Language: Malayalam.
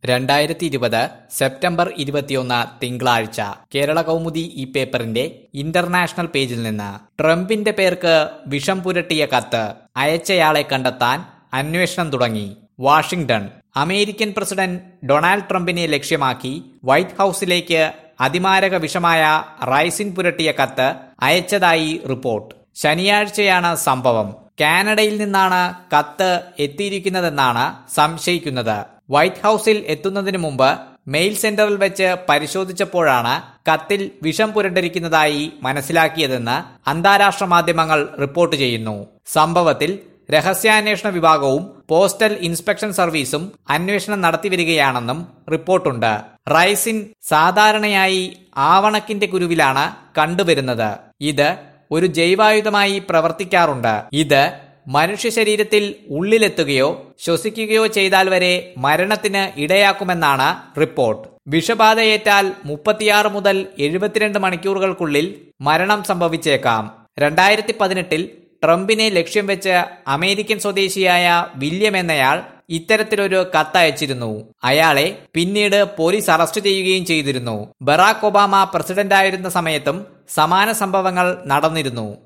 രണ്ടായിരത്തി ഇരുപത് സെപ്റ്റംബർ ഇരുപത്തിയൊന്ന് തിങ്കളാഴ്ച കേരള കൗമുദി ഈ പേപ്പറിന്റെ ഇന്റർനാഷണൽ പേജിൽ നിന്ന് ട്രംപിന്റെ പേർക്ക് വിഷം പുരട്ടിയ കത്ത് അയച്ചയാളെ കണ്ടെത്താൻ അന്വേഷണം തുടങ്ങി വാഷിംഗ്ടൺ അമേരിക്കൻ പ്രസിഡന്റ് ഡൊണാൾഡ് ട്രംപിനെ ലക്ഷ്യമാക്കി വൈറ്റ് ഹൌസിലേക്ക് അതിമാരക വിഷമായ റൈസിൻ പുരട്ടിയ കത്ത് അയച്ചതായി റിപ്പോർട്ട് ശനിയാഴ്ചയാണ് സംഭവം കാനഡയിൽ നിന്നാണ് കത്ത് എത്തിയിരിക്കുന്നതെന്നാണ് സംശയിക്കുന്നത് വൈറ്റ് ഹൌസിൽ എത്തുന്നതിന് മുമ്പ് മെയിൽ സെന്ററിൽ വെച്ച് പരിശോധിച്ചപ്പോഴാണ് കത്തിൽ വിഷം പുരണ്ടിരിക്കുന്നതായി മനസ്സിലാക്കിയതെന്ന് അന്താരാഷ്ട്ര മാധ്യമങ്ങൾ റിപ്പോർട്ട് ചെയ്യുന്നു സംഭവത്തിൽ രഹസ്യാന്വേഷണ വിഭാഗവും പോസ്റ്റൽ ഇൻസ്പെക്ഷൻ സർവീസും അന്വേഷണം നടത്തിവരികയാണെന്നും റിപ്പോർട്ടുണ്ട് റൈസിൻ സാധാരണയായി ആവണക്കിന്റെ കുരുവിലാണ് കണ്ടുവരുന്നത് ഇത് ഒരു ജൈവായുധമായി പ്രവർത്തിക്കാറുണ്ട് ഇത് മനുഷ്യ ശരീരത്തിൽ ഉള്ളിലെത്തുകയോ ശ്വസിക്കുകയോ ചെയ്താൽ വരെ മരണത്തിന് ഇടയാക്കുമെന്നാണ് റിപ്പോർട്ട് വിഷബാധയേറ്റാൽ മുപ്പത്തിയാറ് മുതൽ എഴുപത്തിരണ്ട് മണിക്കൂറുകൾക്കുള്ളിൽ മരണം സംഭവിച്ചേക്കാം രണ്ടായിരത്തി പതിനെട്ടിൽ ട്രംപിനെ ലക്ഷ്യം വെച്ച് അമേരിക്കൻ സ്വദേശിയായ വില്യം എന്നയാൾ ഇത്തരത്തിലൊരു കത്തയച്ചിരുന്നു അയാളെ പിന്നീട് പോലീസ് അറസ്റ്റ് ചെയ്യുകയും ചെയ്തിരുന്നു ബറാക് ഒബാമ പ്രസിഡന്റായിരുന്ന സമയത്തും സമാന സംഭവങ്ങൾ നടന്നിരുന്നു